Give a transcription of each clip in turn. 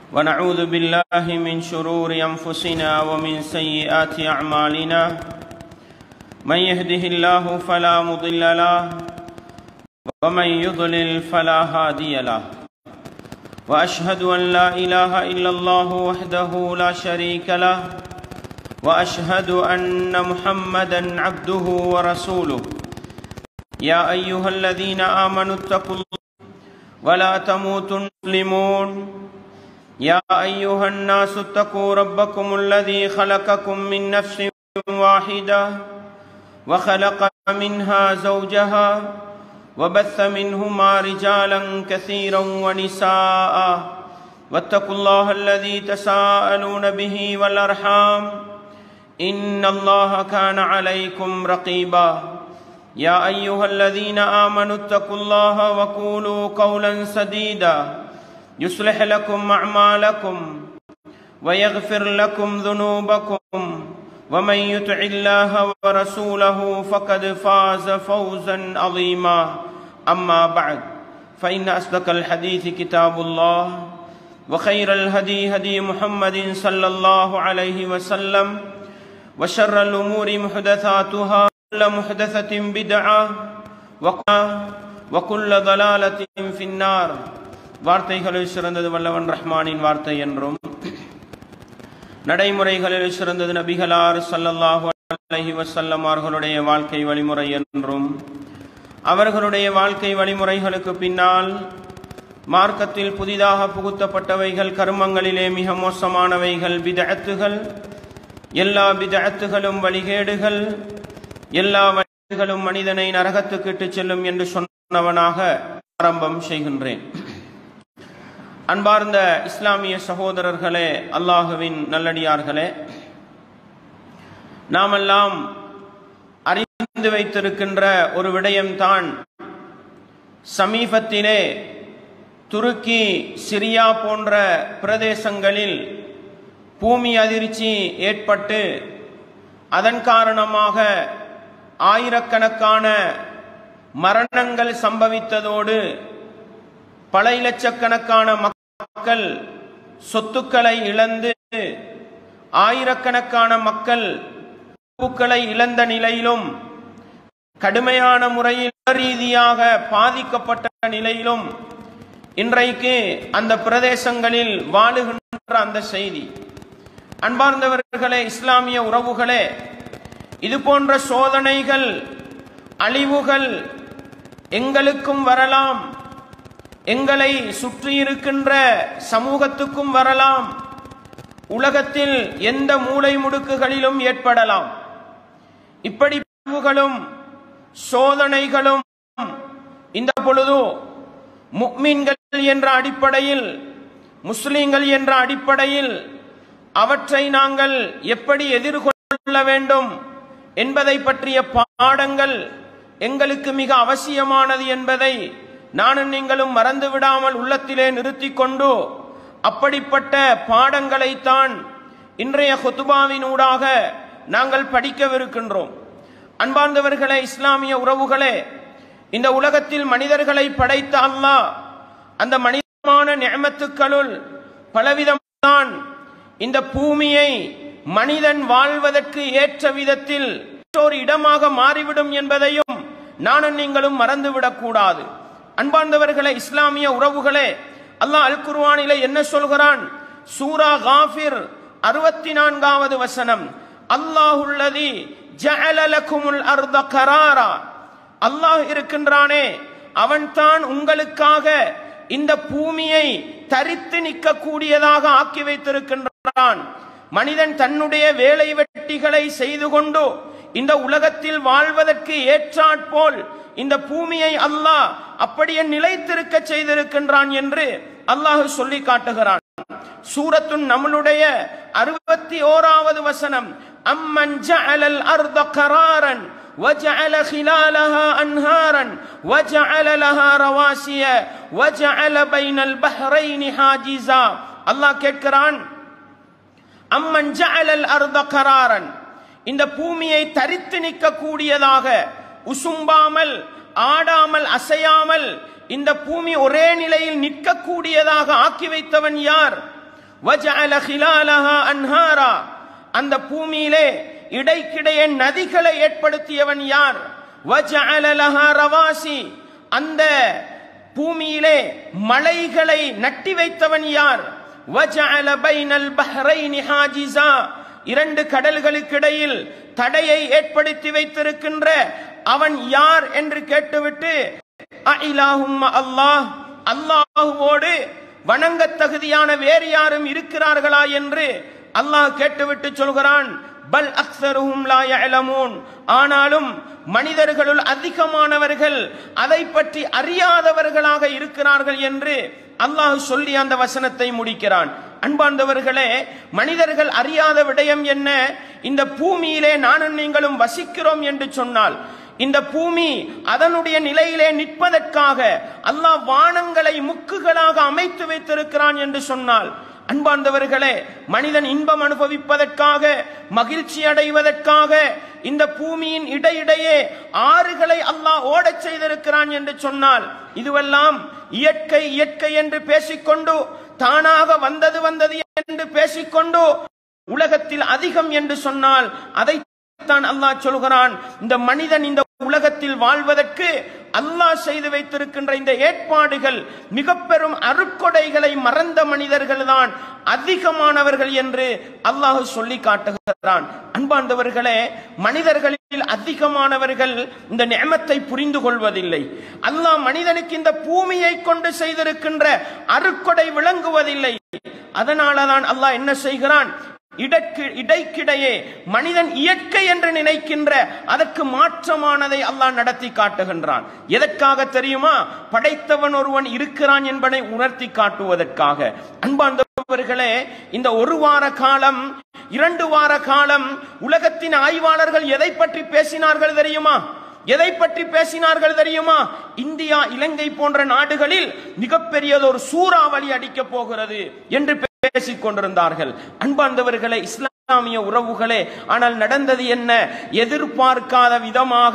ونعوذ بالله من شرور انفسنا ومن سيئات اعمالنا من يهده الله فلا مضل له ومن يضلل فلا هادي له واشهد ان لا اله الا الله وحده لا شريك له واشهد ان محمدا عبده ورسوله يا ايها الذين امنوا اتقوا الله ولا تموتن مسلمون يا ايها الناس اتقوا ربكم الذي خلقكم من نفس واحده وخلق منها زوجها وبث منهما رجالا كثيرا ونساء واتقوا الله الذي تساءلون به والارحام ان الله كان عليكم رقيبا يا ايها الذين امنوا اتقوا الله وقولوا قولا سديدا يصلح لكم اعمالكم ويغفر لكم ذنوبكم ومن يطع الله ورسوله فقد فاز فوزا عظيما اما بعد فان اصدق الحديث كتاب الله وخير الهدي هدي محمد صلى الله عليه وسلم وشر الامور محدثاتها كل محدثه بدعه وكل ضلاله في النار வார்த்தைகளில் சிறந்தது வல்லவன் ரஹ்மானின் வார்த்தை என்றும் நடைமுறைகளில் சிறந்தது நபிகளார் சல்லல்லாஹு அலைஹி வசல்லம் அவர்களுடைய வாழ்க்கை வழிமுறை என்றும் அவர்களுடைய வாழ்க்கை வழிமுறைகளுக்கு பின்னால் மார்க்கத்தில் புதிதாக புகுத்தப்பட்டவைகள் கர்மங்களிலே மிக மோசமானவைகள் விதத்துகள் எல்லா விதத்துகளும் வழிகேடுகள் எல்லா வழிகளும் மனிதனை நரகத்துக்கு இட்டுச் செல்லும் என்று சொன்னவனாக ஆரம்பம் செய்கின்றேன் அன்பார்ந்த இஸ்லாமிய சகோதரர்களே அல்லாஹுவின் நல்லடியார்களே நாமெல்லாம் அறிந்து வைத்திருக்கின்ற ஒரு விடயம்தான் சமீபத்திலே துருக்கி சிரியா போன்ற பிரதேசங்களில் பூமி அதிர்ச்சி ஏற்பட்டு அதன் காரணமாக ஆயிரக்கணக்கான மரணங்கள் சம்பவித்ததோடு பல லட்சக்கணக்கான மக்கள் சொத்துக்களை இழந்து ஆயிரக்கணக்கான மக்கள் பூக்களை இழந்த நிலையிலும் கடுமையான முறையில் ரீதியாக பாதிக்கப்பட்ட நிலையிலும் இன்றைக்கு அந்த பிரதேசங்களில் வாழுகின்ற அந்த செய்தி அன்பார்ந்தவர்களே இஸ்லாமிய உறவுகளே இது போன்ற சோதனைகள் அழிவுகள் எங்களுக்கும் வரலாம் எங்களை சுற்றி இருக்கின்ற சமூகத்துக்கும் வரலாம் உலகத்தில் எந்த மூளை முடுக்குகளிலும் ஏற்படலாம் இப்படி சோதனைகளும் இந்த பொழுது முக்மீன்கள் என்ற அடிப்படையில் முஸ்லிம்கள் என்ற அடிப்படையில் அவற்றை நாங்கள் எப்படி எதிர்கொள்ள வேண்டும் என்பதை பற்றிய பாடங்கள் எங்களுக்கு மிக அவசியமானது என்பதை நானும் நீங்களும் மறந்து விடாமல் உள்ளத்திலே நிறுத்தி கொண்டு அப்படிப்பட்ட பாடங்களைத்தான் இன்றைய ஹொத்துபாவினூடாக நாங்கள் படிக்கவிருக்கின்றோம் அன்பார்ந்தவர்களே இஸ்லாமிய உறவுகளே இந்த உலகத்தில் மனிதர்களை படைத்த அல்லாஹ் அந்த மனிதமான நியமத்துக்களுள் பலவிதம்தான் இந்த பூமியை மனிதன் வாழ்வதற்கு ஏற்ற விதத்தில் ஒரு இடமாக மாறிவிடும் என்பதையும் நானும் நீங்களும் மறந்துவிடக் கூடாது அன்பார்ந்தவர்களே இஸ்லாமிய உறவுகளே அல்லாஹ் அல் குர்வானில என்ன சொல்கிறான் சூரா காஃபிர் அறுபத்தி நான்காவது வசனம் அல்லாஹுல்லதி ஜஅலலகுமுல் அர்த கராரா அல்லாஹ் இருக்கின்றானே அவன்தான் உங்களுக்காக இந்த பூமியை தரித்து நிற்க கூடியதாக ஆக்கி வைத்திருக்கின்றான் மனிதன் தன்னுடைய வேலை வெட்டிகளை செய்து கொண்டு இந்த உலகத்தில் வாழ்வதற்கு ஏற்றாற்போல் இந்த பூமியை அல்லாஹ் அப்படியே நிலைத்திருக்க செய்திருக்கின்றான் என்று அல்லாஹ் சொல்லி காட்டுகிறான் சூரத்துன் நம்மளுடைய அறுபத்தி ஓராவது வசனம் அம்மன் ஜஅலல் அர்த கராரன் وجعل خلالها أنهارا وجعل لها رواسي وجعل بين البحرين حاجزا الله கேட்கிறான் அம்மன் ஜஅலல் அர்த கராரன் இந்த பூமியை தரித்து நிற்க கூடியதாக உசும்பாமல் ஆடாமல் அசையாமல் இந்த பூமி ஒரே நிலையில் நிற்கக்கூடியதாக ஆக்கி வைத்தவன் யார் وجعل خلالها أنهارا அந்த பூமியிலே இடைக்கிடையே நதிகளை ஏற்படுத்தியவன் யார் وجعل لها رواسي அந்த பூமியிலே மலைகளை நட்டி வைத்தவன் யார் وجعل بين البحرين حاجزا இரண்டு கடல்களுக்கிடையில் தடையை ஏற்படுத்தி வைத்திருக்கின்ற அவன் யார் என்று கேட்டுவிட்டு அஇலாஹும்ம அல்லாஹ் அல்லாஹுவோடு வணங்க தகுதியான வேறு யாரும் இருக்கிறார்களா என்று அல்லாஹ் கேட்டுவிட்டு சொல்கிறான் பல் அக்ஸருஹும் லா யஅலமூன் ஆனாலும் மனிதர்களுள் அதிகமானவர்கள் அதை பற்றி அறியாதவர்களாக இருக்கிறார்கள் என்று அல்லாஹ் சொல்லி அந்த வசனத்தை முடிக்கிறான் அன்பார்ந்தவர்களே மனிதர்கள் அறியாத விடயம் என்ன இந்த பூமியிலே நானும் நீங்களும் வசிக்கிறோம் என்று சொன்னால் இந்த பூமி அதனுடைய நிலையிலே நிற்பதற்காக அல்லாஹ் வானங்களை முக்குகளாக அமைத்து வைத்திருக்கிறான் என்று சொன்னால் அன்பார்ந்தவர்களே மனிதன் இன்பம் அனுபவிப்பதற்காக மகிழ்ச்சி அடைவதற்காக இந்த பூமியின் இடையிடையே ஆறுகளை அல்லாஹ் ஓடச் செய்திருக்கிறான் என்று சொன்னால் இதுவெல்லாம் இயற்கை இயற்கை என்று பேசிக்கொண்டு தானாக வந்தது வந்தது என்று பேசிக்கொண்டு உலகத்தில் அதிகம் என்று சொன்னால் அதை தான் அல்லாஹ் சொல்கிறான் இந்த மனிதன் இந்த உலகத்தில் வாழ்வதற்கு அல்லாஹ் செய்து வைத்திருக்கின்ற இந்த ஏற்பாடுகள் மிக பெரும் அருக்கொடைகளை மறந்த மனிதர்கள் தான் அதிகமானவர்கள் என்று அல்லாஹ் சொல்லி காட்டுகிறான் அன்பார்ந்தவர்களே மனிதர்களில் அதிகமானவர்கள் இந்த நியமத்தை புரிந்து கொள்வதில்லை அல்லாஹ் மனிதனுக்கு இந்த பூமியை கொண்டு செய்திருக்கின்ற அருக்கொடை விளங்குவதில்லை அதனாலதான் அல்லாஹ் என்ன செய்கிறான் இடக்கு இடைக்கிடையே மனிதன் இயற்கை என்று நினைக்கின்ற அதற்கு மாற்றமானதை அல்லாஹ் நடத்தி காட்டுகின்றான் எதற்காக தெரியுமா படைத்தவன் ஒருவன் இருக்கிறான் என்பதை உணர்த்தி காட்டுவதற்காக அன்பார்ந்தவர்களே இந்த ஒரு வார காலம் இரண்டு வார காலம் உலகத்தின் ஆய்வாளர்கள் எதை பற்றி பேசினார்கள் தெரியுமா எதை பற்றி பேசினார்கள் தெரியுமா இந்தியா இலங்கை போன்ற நாடுகளில் மிகப்பெரியதொரு சூறாவளி அடிக்கப் போகிறது என்று பேசிக் கொண்டிருந்தார்கள் அன்பார்ந்தவர்களே இஸ்லாமிய உறவுகளே ஆனால் நடந்தது என்ன எதிர்பார்க்காத விதமாக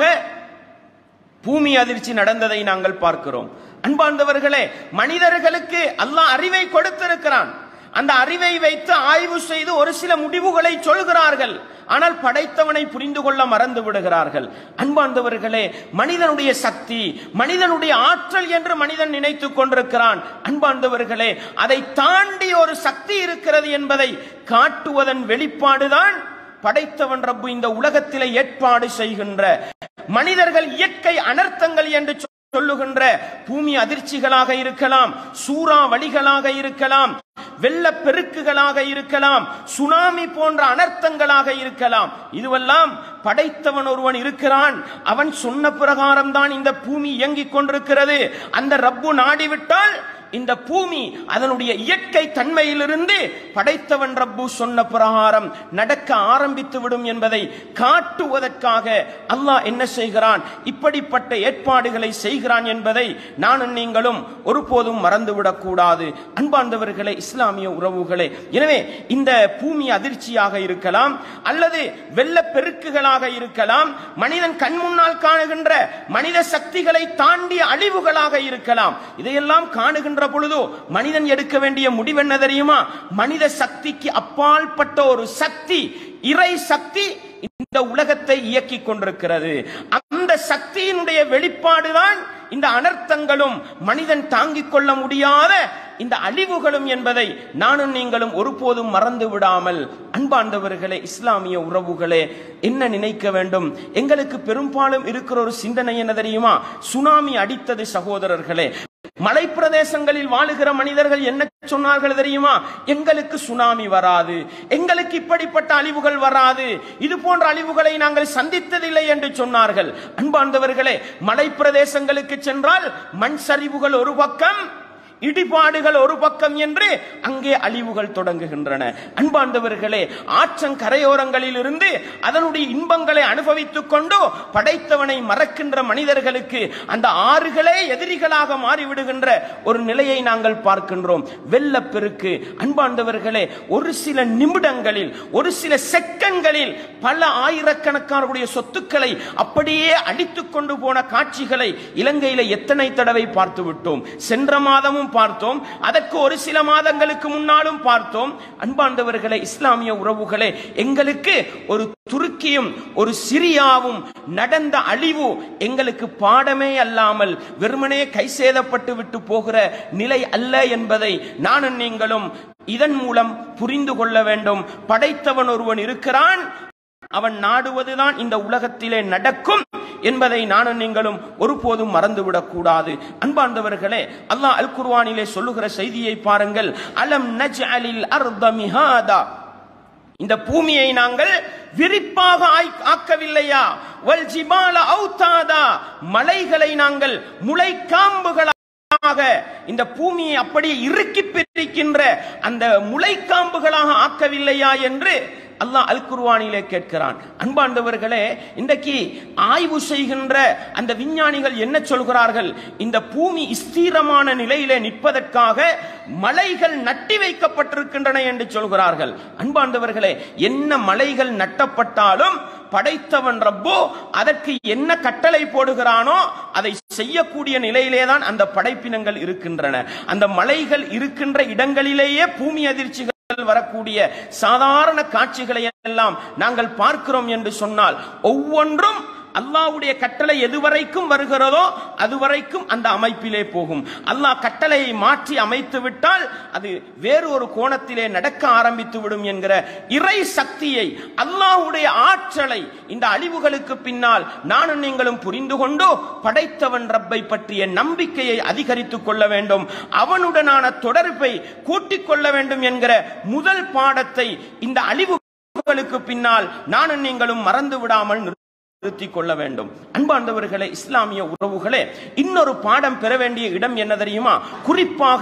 பூமி அதிர்ச்சி நடந்ததை நாங்கள் பார்க்கிறோம் அன்பார்ந்தவர்களே மனிதர்களுக்கு அல்லாஹ் அறிவை கொடுத்திருக்கிறான் அந்த அறிவை வைத்து ஆய்வு செய்து ஒரு சில முடிவுகளை சொல்கிறார்கள் ஆனால் படைத்தவனை புரிந்து கொள்ள மறந்து விடுகிறார்கள் அன்பார்ந்தவர்களே மனிதனுடைய சக்தி மனிதனுடைய ஆற்றல் என்று மனிதன் நினைத்துக் கொண்டிருக்கிறான் அன்பார்ந்தவர்களே அதை தாண்டி ஒரு சக்தி இருக்கிறது என்பதை காட்டுவதன் வெளிப்பாடுதான் படைத்தவன் ரப்பு இந்த உலகத்திலே ஏற்பாடு செய்கின்ற மனிதர்கள் இயற்கை அனர்த்தங்கள் என்று சொல்லுகின்ற பூமி அதிர்ச்சிகளாக இருக்கலாம் சூறா வழிகளாக இருக்கலாம் வெள்ள பெருக்குகளாக இருக்கலாம் சுனாமி போன்ற அனர்த்தங்களாக இருக்கலாம் இதுவெல்லாம் படைத்தவன் ஒருவன் இருக்கிறான் அவன் சொன்ன பிரகாரம் தான் இந்த பூமி இயங்கிக் கொண்டிருக்கிறது அந்த ரப்பு நாடிவிட்டால் இந்த பூமி அதனுடைய இயற்கை தன்மையிலிருந்து படைத்தவன் ரப்பு சொன்ன பிரகாரம் நடக்க ஆரம்பித்து விடும் என்பதை காட்டுவதற்காக அல்லாஹ் என்ன செய்கிறான் இப்படிப்பட்ட ஏற்பாடுகளை செய்கிறான் என்பதை நானும் நீங்களும் ஒருபோதும் மறந்துவிடக் கூடாது அன்பார்ந்தவர்களே இஸ்லாமிய உறவுகளே எனவே இந்த பூமி அதிர்ச்சியாக இருக்கலாம் அல்லது வெள்ள பெருக்குகளாக இருக்கலாம் மனிதன் கண் முன்னால் காணுகின்ற மனித சக்திகளை தாண்டிய அழிவுகளாக இருக்கலாம் இதையெல்லாம் காணுகின்ற பொழுது மனிதன் எடுக்க வேண்டிய முடிவென்ன தெரியுமா மனித சக்திக்கு அப்பாற்பட்ட ஒரு சக்தி இறை சக்தி இந்த உலகத்தை இயக்கிக் கொண்டிருக்கிறது அந்த சக்தியினுடைய வெளிப்பாடுதான் இந்த அனர்த்தங்களும் மனிதன் தாங்கிக் கொள்ள முடியாத இந்த அழிவுகளும் என்பதை நானும் நீங்களும் ஒருபோதும் மறந்து விடாமல் அன்பாண்டவர்களே இஸ்லாமிய உறவுகளே என்ன நினைக்க வேண்டும் எங்களுக்கு பெரும்பாலும் இருக்கிற ஒரு சிந்தனை என்ன தெரியுமா சுனாமி அடித்தது சகோதரர்களே மலை பிரதேசங்களில் வாழுகிற மனிதர்கள் என்ன சொன்னார்கள் தெரியுமா எங்களுக்கு சுனாமி வராது எங்களுக்கு இப்படிப்பட்ட அழிவுகள் வராது இது போன்ற அழிவுகளை நாங்கள் சந்தித்ததில்லை என்று சொன்னார்கள் அன்பார்ந்தவர்களே மலை பிரதேசங்களுக்கு சென்றால் மண் சரிவுகள் ஒரு பக்கம் இடிபாடுகள் ஒரு பக்கம் என்று அங்கே அழிவுகள் தொடங்குகின்றன அன்பார்ந்தவர்களே ஆற்றங்கரையோரங்களில் இருந்து அதனுடைய இன்பங்களை அனுபவித்துக் கொண்டு படைத்தவனை மறக்கின்ற மனிதர்களுக்கு அந்த ஆறுகளே எதிரிகளாக மாறிவிடுகின்ற ஒரு நிலையை நாங்கள் பார்க்கின்றோம் வெள்ளப்பெருக்கு அன்பார்ந்தவர்களே ஒரு சில நிமிடங்களில் ஒரு சில செகண்ட்களில் பல ஆயிரக்கணக்கானவருடைய சொத்துக்களை அப்படியே அடித்துக் கொண்டு போன காட்சிகளை இலங்கையில எத்தனை தடவை பார்த்து விட்டோம் சென்ற மாதமும் முன்னாலும் பார்த்தோம் அதற்கு ஒரு சில மாதங்களுக்கு முன்னாலும் பார்த்தோம் அன்பாண்டவர்களே இஸ்லாமிய உறவுகளே எங்களுக்கு ஒரு துருக்கியும் ஒரு சிரியாவும் நடந்த அழிவு எங்களுக்கு பாடமே அல்லாமல் வெறுமனே கை சேதப்பட்டு விட்டு போகிற நிலை அல்ல என்பதை நானும் நீங்களும் இதன் மூலம் புரிந்து கொள்ள வேண்டும் படைத்தவன் ஒருவன் இருக்கிறான் அவன் நாடுவதுதான் இந்த உலகத்திலே நடக்கும் என்பதை நானும் நீங்களும் ஒருபோதும் மறந்துவிடக் கூடாது அன்பார்ந்தவர்களே அல்லாஹ் அல் குர்ஆனிலே சொல்லுகிற செய்தியை பாருங்கள் அலம் நஜ்அலில் அர்த மிஹாதா இந்த பூமியை நாங்கள் விரிப்பாக ஆய்- ஆக்கவில்லையா வல் ஜிபால ஔதாதா மலைகளை நாங்கள் முளைக்காம்புகளாக இந்த பூமியை அப்படியே இறுக்கி பிரிக்கின்ற அந்த முளைக்காம்புகளாக ஆக்கவில்லையா என்று அல்லாஹ் அல் குர்ஆனிலே கேட்கிறான் அன்பாண்டவர்களே இன்றைக்கு ஆய்வு செய்கின்ற அந்த விஞ்ஞானிகள் என்ன சொல்கிறார்கள் இந்த பூமி ஸ்திரமான நிலையிலே நிற்பதற்காக மலைகள் நட்டி வைக்கப்பட்டிருக்கின்றன என்று சொல்கிறார்கள் அன்பாண்டவர்களே என்ன மலைகள் நட்டப்பட்டாலும் படைத்தவன் ரப்போ அதற்கு என்ன கட்டளை போடுகிறானோ அதை செய்யக்கூடிய நிலையிலே தான் அந்த படைப்பினங்கள் இருக்கின்றன அந்த மலைகள் இருக்கின்ற இடங்களிலேயே பூமி அதிர்ச்சிகள் வரக்கூடிய சாதாரண காட்சிகளை எல்லாம் நாங்கள் பார்க்கிறோம் என்று சொன்னால் ஒவ்வொன்றும் அல்லாஹ்வுடைய கட்டளை எதுவரைக்கும் வருகிறதோ அதுவரைக்கும் அந்த அமைப்பிலே போகும் அல்லாஹ் கட்டளையை மாற்றி அமைத்து விட்டால் அது வேறு ஒரு கோணத்திலே நடக்க ஆரம்பித்து விடும் என்கிற இறை சக்தியை அல்லாஹ்வுடைய ஆற்றலை இந்த அழிவுகளுக்கு பின்னால் நானும் நீங்களும் புரிந்து கொண்டு படைத்தவன் ரப்பை பற்றிய நம்பிக்கையை அதிகரித்துக் கொள்ள வேண்டும் அவனுடனான தொடர்பை கூட்டிக் கொள்ள வேண்டும் என்கிற முதல் பாடத்தை இந்த அழிவுகளுக்கு பின்னால் நானும் நீங்களும் மறந்து விடாமல் நிறுத்திக் கொள்ள வேண்டும் அன்பார்ந்தவர்களே இஸ்லாமிய உறவுகளே இன்னொரு பாடம் பெற வேண்டிய இடம் என்ன தெரியுமா குறிப்பாக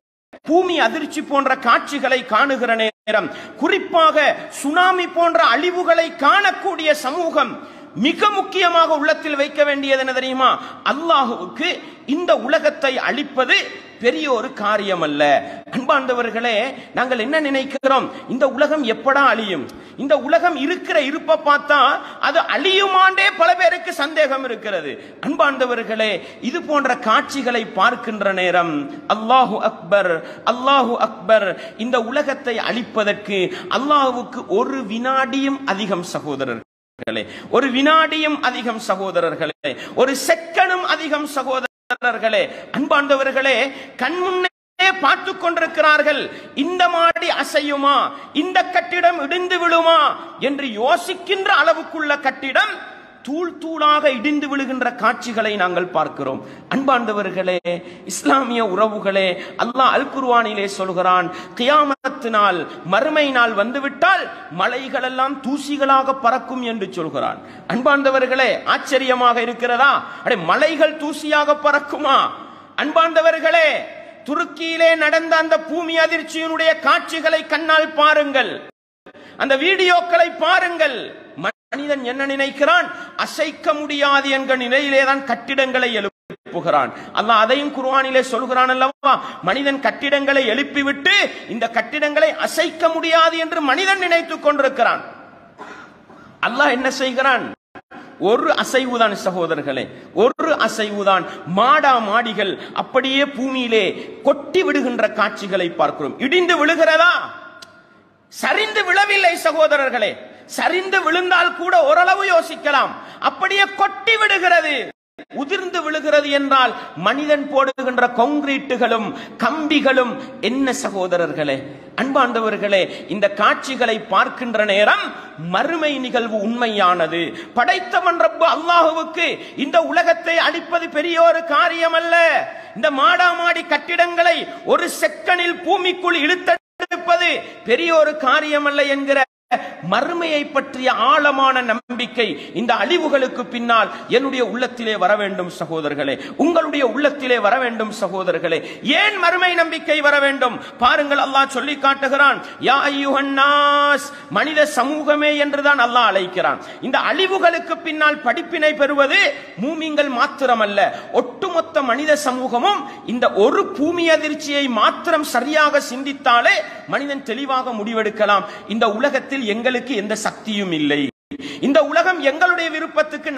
பூமி அதிர்ச்சி போன்ற காட்சிகளை காணுகிற நேரம் குறிப்பாக சுனாமி போன்ற அழிவுகளை காணக்கூடிய சமூகம் மிக முக்கியமாக உள்ளத்தில் வைக்க வேண்டியது என்ன தெரியுமா அல்லாஹுவுக்கு இந்த உலகத்தை அழிப்பது பெரிய ஒரு காரியம் அல்ல அன்பாண்டவர்களே நாங்கள் என்ன நினைக்கிறோம் இந்த உலகம் எப்படா அழியும் இந்த உலகம் இருக்கிற இருப்ப பார்த்தா அது அழியுமாண்டே பல பேருக்கு சந்தேகம் இருக்கிறது அன்பாண்டவர்களே இது போன்ற காட்சிகளை பார்க்கின்ற நேரம் அல்லாஹு அக்பர் அல்லாஹு அக்பர் இந்த உலகத்தை அழிப்பதற்கு அல்லாஹுவுக்கு ஒரு வினாடியும் அதிகம் சகோதரர் சகோதரர்களே ஒரு வினாடியும் அதிகம் சகோதரர்களே ஒரு செக்கனும் அதிகம் சகோதரர்களே அன்பாண்டவர்களே கண்முன்னே பார்த்து கொண்டிருக்கிறார்கள் இந்த மாடி அசையுமா இந்த கட்டிடம் இடிந்து விழுமா என்று யோசிக்கின்ற அளவுக்குள்ள கட்டிடம் தூள் தூளாக இடிந்து விழுகின்ற காட்சிகளை நாங்கள் பார்க்கிறோம் அன்பாண்டவர்களே இஸ்லாமிய உறவுகளே அல்லாஹ் அல் குர்ஆனிலே சொல்கிறான் கியாமத்து நாள் மறுமை நாள் வந்துவிட்டால் மலைகள் எல்லாம் தூசிகளாக பறக்கும் என்று சொல்கிறான் அன்பாண்டவர்களே ஆச்சரியமாக இருக்கிறதா அடே மலைகள் தூசியாக பறக்குமா அன்பாண்டவர்களே துருக்கியிலே நடந்த அந்த பூமி அதிர்ச்சியினுடைய காட்சிகளை கண்ணால் பாருங்கள் அந்த வீடியோக்களை பாருங்கள் மனிதன் என்ன நினைக்கிறான் அசைக்க முடியாது என்கிற நிலையிலே தான் கட்டிடங்களை எழுப்புகிறான் அல்லாஹ் அதையும் குர்ஆனிலே சொல்கிறான் அல்லவா மனிதன் கட்டிடங்களை எழுப்பிவிட்டு இந்த கட்டிடங்களை அசைக்க முடியாது என்று மனிதன் நினைத்துக் கொண்டிருக்கிறான் அல்லாஹ் என்ன செய்கிறான் ஒரு அசைவுதான் சகோதரர்களே ஒரு அசைவுதான் மாடா மாடிகள் அப்படியே பூமியிலே கொட்டி விடுகின்ற காட்சிகளை பார்க்கிறோம் இடிந்து விழுகிறதா சரிந்து விழவில்லை சகோதரர்களே சரிந்து விழுந்தால் கூட ஓரளவு யோசிக்கலாம் அப்படியே கொட்டி விடுகிறது உதிர்ந்து விழுகிறது என்றால் மனிதன் போடுகின்ற கொங்கிரீட்டுகளும் கம்பிகளும் என்ன சகோதரர்களே அன்பாண்டவர்களே இந்த காட்சிகளை பார்க்கின்ற நேரம் மறுமை நிகழ்வு உண்மையானது படைத்தவன் ரப்பு அல்லாஹுவுக்கு இந்த உலகத்தை அழிப்பது பெரிய ஒரு காரியம் அல்ல இந்த மாடாமாடி கட்டிடங்களை ஒரு செக்கனில் பூமிக்குள் இழுத்தெடுப்பது பெரிய ஒரு காரியம் அல்ல என்கிற மறுமையை பற்றிய ஆழமான நம்பிக்கை இந்த அழிவுகளுக்கு பின்னால் என்னுடைய உள்ளத்திலே வர வேண்டும் சகோதரர்களே உங்களுடைய உள்ளத்திலே வர வேண்டும் சகோதரர்களே ஏன் மறுமை நம்பிக்கை வர வேண்டும் பாருங்கள் அல்லாஹ் சொல்லி காட்டுகிறான் யா ஐயுஹன்னாஸ் மனித சமூகமே என்றுதான் அல்லாஹ் அழைக்கிறான் இந்த அழிவுகளுக்கு பின்னால் படிப்பினை பெறுவது மூமிங்கள் மாத்திரமல்ல ஒட்டுமொத்த மனித சமூகமும் இந்த ஒரு பூமி அதிர்ச்சியை மாத்திரம் சரியாக சிந்தித்தாலே மனிதன் தெளிவாக முடிவெடுக்கலாம் இந்த உலகத்தில் எங்களுக்கு எந்த சக்தியும் இல்லை இந்த உலகம் எங்களுடைய விருப்பத்துக்கு நடக்க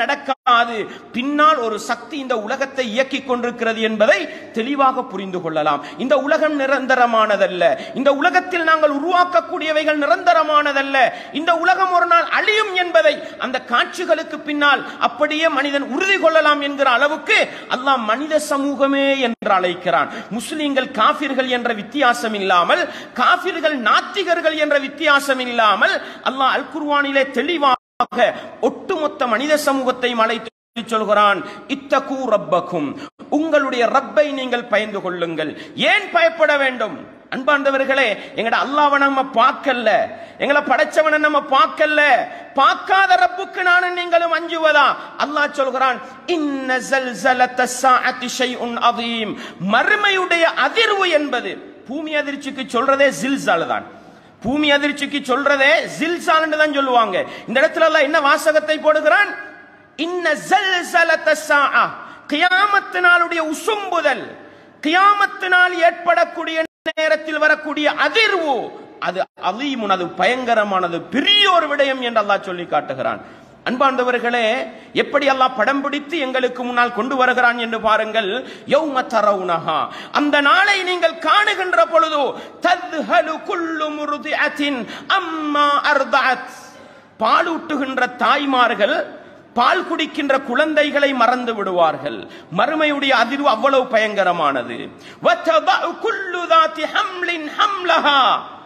கிடையாது பின்னால் ஒரு சக்தி இந்த உலகத்தை இயக்கிக் கொண்டிருக்கிறது என்பதை தெளிவாக புரிந்து கொள்ளலாம் இந்த உலகம் நிரந்தரமானதல்ல இந்த உலகத்தில் நாங்கள் உருவாக்கக்கூடியவைகள் நிரந்தரமானதல்ல இந்த உலகம் ஒரு நாள் அழியும் என்பதை அந்த காட்சிகளுக்கு பின்னால் அப்படியே மனிதன் உறுதி கொள்ளலாம் என்கிற அளவுக்கு அல்லாஹ் மனித சமூகமே என்று அழைக்கிறான் முஸ்லிம்கள் காபிர்கள் என்ற வித்தியாசம் இல்லாமல் காபிர்கள் நாத்திகர்கள் என்ற வித்தியாசம் இல்லாமல் அல்லாஹ் அல் குர்ஆனிலே தெளிவாக ஒட்டுமொத்த மனித சமூகத்தையும் அழைத்து சொல்கிறான் இத்தகு ரப்பக்கும் உங்களுடைய ரப்பை நீங்கள் பயந்து கொள்ளுங்கள் ஏன் பயப்பட வேண்டும் அன்பார்ந்தவர்களே எங்கட அல்லாவை நம்ம பார்க்கல எங்களை படைச்சவனை நம்ம பார்க்கல பார்க்காத ரப்புக்கு நானும் நீங்களும் அஞ்சுவதா அல்லாஹ் சொல்கிறான் இன்ன ஜல்சலத்த ஸாஅத்தி ஷைஉன் அதீம் மறுமையுடைய அதிர்வு என்பது பூமி அதிர்ச்சிக்கு சொல்றதே ஜில்சால் தான் பூமி அதிர்ச்சிக்கு சொல்றதே ஜில்சால்னு தான் சொல்லுவாங்க இந்த இடத்துல எல்லாம் என்ன வாசகத்தை போடுகிறான் இன்ன ஜல்சலத்த ஸாஅ கியாமத்து நாளுடைய உசும்புதல் கியாமத்து நாள் ஏற்படக்கூடிய நேரத்தில் வரக்கூடிய அதிர்வு அது அலீமுன் அது பயங்கரமானது பெரிய ஒரு விடயம் என்று அல்லாஹ் சொல்லி காட்டுகிறான் அன்பார்ந்தவர்களே எப்படி அல்லாஹ் படம் பிடித்து எங்களுக்கு முன்னால் கொண்டு வருகிறான் என்று பாருங்கள் யௌம தரவுனஹா அந்த நாளை நீங்கள் காணுகின்ற பொழுது தத்ஹலு குல்லு முர்திஅத்தின் அம்மா அர்தஅத் பாலூட்டுகின்ற தாய்மார்கள் பால் குடிக்கின்ற குழந்தைகளை மறந்து விடுவார்கள் மறுமையுடைய அதிர்வு அவ்வளவு பயங்கரமானது வத்தபஉ குல்லு தாத்தி ஹம்லின் ஹம்லஹா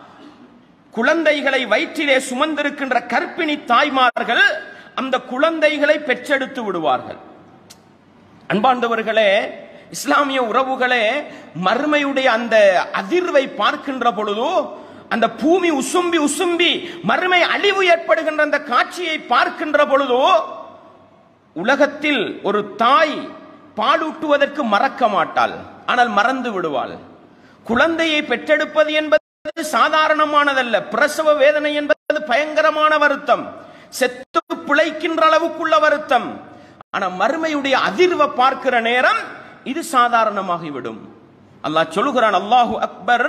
குழந்தைகளை வயிற்றிலே சுமந்திருக்கின்ற கற்பிணி தாய்மார்கள் அந்த குழந்தைகளை பெற்றெடுத்து விடுவார்கள் அன்பார்ந்தவர்களே இஸ்லாமிய உறவுகளே மறுமையுடைய அந்த அதிர்வை பார்க்கின்ற பொழுது அந்த பூமி உசும்பி உசும்பி மறுமை அழிவு ஏற்படுகின்ற அந்த காட்சியை பார்க்கின்ற பொழுது உலகத்தில் ஒரு தாய் பாலூட்டுவதற்கு மறக்க மாட்டாள் ஆனால் மறந்து விடுவாள் குழந்தையை பெற்றெடுப்பது என்பது சாதாரணமானதல்ல பிரசவ வேதனை என்பது பயங்கரமான வருத்தம் செத்து பிழைக்கின்ற அளவுக்குள்ள வருத்தம் ஆனா மறுமையுடைய அதிர்வை பார்க்கிற நேரம் இது சாதாரணமாகிவிடும் அல்லாஹ் சொல்லுகிறான் அல்லாஹு அக்பர்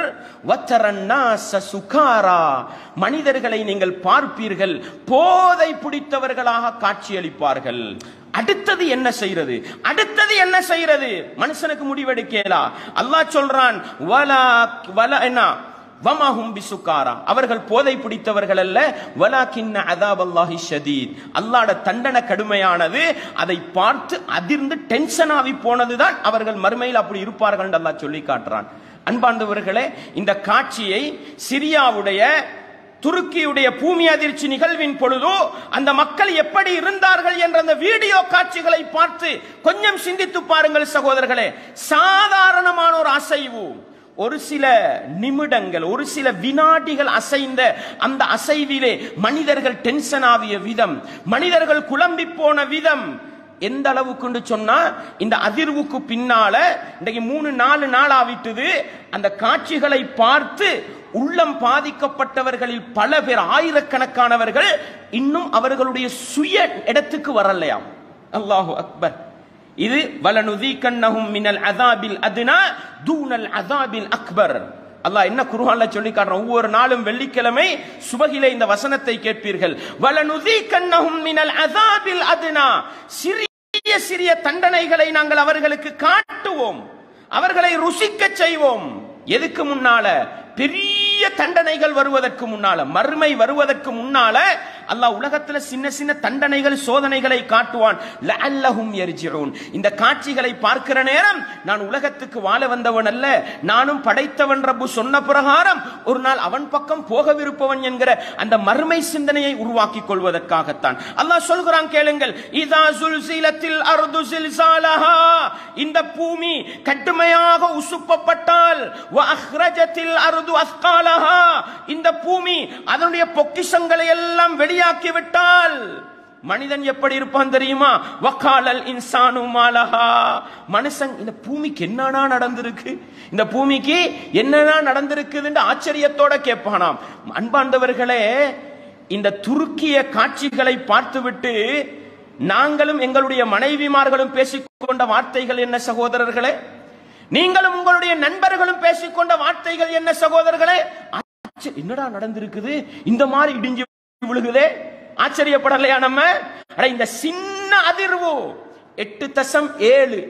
வத்தரன்னாச சுகாரா மனிதர்களை நீங்கள் பார்ப்பீர்கள் போதை பிடித்தவர்களாக காட்சியளிப்பார்கள் அடுத்தது என்ன செய்யறது அடுத்தது என்ன செய்யறது மனுஷனுக்கு முடிவெடுக்கலா அல்லாஹ் சொல்றான் வலா வல என்ன வமாஹும் பிசுக்காரா அவர்கள் போதை பிடித்தவர்கள் அல்ல வலாக்கின்ன அதாப் அல்லாஹி ஷதீத் அல்லாட தண்டனை கடுமையானது அதை பார்த்து அதிர்ந்து டென்ஷன் ஆகி போனதுதான் அவர்கள் மறுமையில் அப்படி இருப்பார்கள் அல்லாஹ் சொல்லி காட்டுறான் அன்பார்ந்தவர்களே இந்த காட்சியை சிரியாவுடைய துருக்கியுடைய பூமி அதிர்ச்சி நிகழ்வின் பொழுது அந்த மக்கள் எப்படி இருந்தார்கள் என்ற அந்த வீடியோ காட்சிகளை பார்த்து கொஞ்சம் சிந்தித்து பாருங்கள் சகோதரர்களே சாதாரணமான ஒரு அசைவு ஒரு சில நிமிடங்கள் ஒரு சில வினாடிகள் அசைந்த அந்த அசைவிலே மனிதர்கள் டென்ஷன் ஆகிய விதம் மனிதர்கள் குழம்பி போன விதம் எந்த அளவுக்கு சொன்னா இந்த அதிர்வுக்கு பின்னால இன்றைக்கு மூணு நாலு நாள் ஆவிட்டது அந்த காட்சிகளை பார்த்து உள்ளம் பாதிக்கப்பட்டவர்களில் பல பேர் ஆயிரக்கணக்கானவர்கள் இன்னும் அவர்களுடைய சுய இடத்துக்கு வரலையாம் அல்லாஹு அக்பர் இது வலனுதீகன்னஹும் மினல் அதாபில் அதுனா தூனல் அதாபில் அக்பர் அல்லாஹ் என்ன குர்ஆன்ல சொல்லி காட்டுறான் ஒவ்வொரு நாளும் வெள்ளிக்கிழமை சுபகிலே இந்த வசனத்தை கேட்பீர்கள் வலனுதீகன்னஹும் மினல் அதாபில் அதுனா சிறிய சிறிய தண்டனைகளை நாங்கள் அவர்களுக்கு காட்டுவோம் அவர்களை ருசிக்க செய்வோம் எதுக்கு முன்னால பெரிய தண்டனைகள் வருவதற்கு முன்னால மறுமை வருவதற்கு முன்னால அல்லாஹ் உலகத்துல சின்ன சின்ன தண்டனைகள் சோதனைகளை காட்டுவான் லஅல்லஹும் யர்ஜிஊன் இந்த காட்சிகளை பார்க்கிற நேரம் நான் உலகத்துக்கு வாழ வந்தவன் அல்ல நானும் படைத்தவன் ரப்பு சொன்ன பிரகாரம் ஒரு நாள் அவன் பக்கம் போகவிருப்பவன் என்கிற அந்த மறுமை சிந்தனையை உருவாக்கிக் கொள்வதற்காகத்தான் அல்லாஹ் சொல்கிறான் கேளுங்கள் இதா சுல்சிலத்தில் அர்து சில்சாலஹா இந்த பூமி கடுமையாக உசுப்பப்பட்டால் வ அஹ்ரஜத்தில் அர்து அஸ்காலஹா இந்த பூமி அதனுடைய பொக்கிஷங்களை எல்லாம் வெளியாக்கி விட்டால் மனிதன் எப்படி இருப்பான் தெரியுமா வக்காலல் இன்சானு மாலஹா மனுஷன் இந்த பூமிக்கு என்னடா நடந்திருக்கு இந்த பூமிக்கு என்னடா நடந்திருக்குதுன்னு ஆச்சரியத்தோட கேட்பானாம் அன்பாண்டவர்களே இந்த துருக்கிய காட்சிகளை பார்த்துவிட்டு நாங்களும் எங்களுடைய மனைவிமார்களும் பேசிக்கொண்ட வார்த்தைகள் என்ன சகோதரர்களே நீங்களும் உங்களுடைய நண்பர்களும் பேசிக்கொண்ட வார்த்தைகள் என்ன சகோதரர்களே ஆச்சரிய- என்னடா நடந்திருக்குது இந்த மாதிரி இடிஞ்சு விழுகுதே ஆச்சரியப்படலையா நம்ம அட இந்த சின்ன சின்ன அதிர்வு எட்டு தசம் ஏழு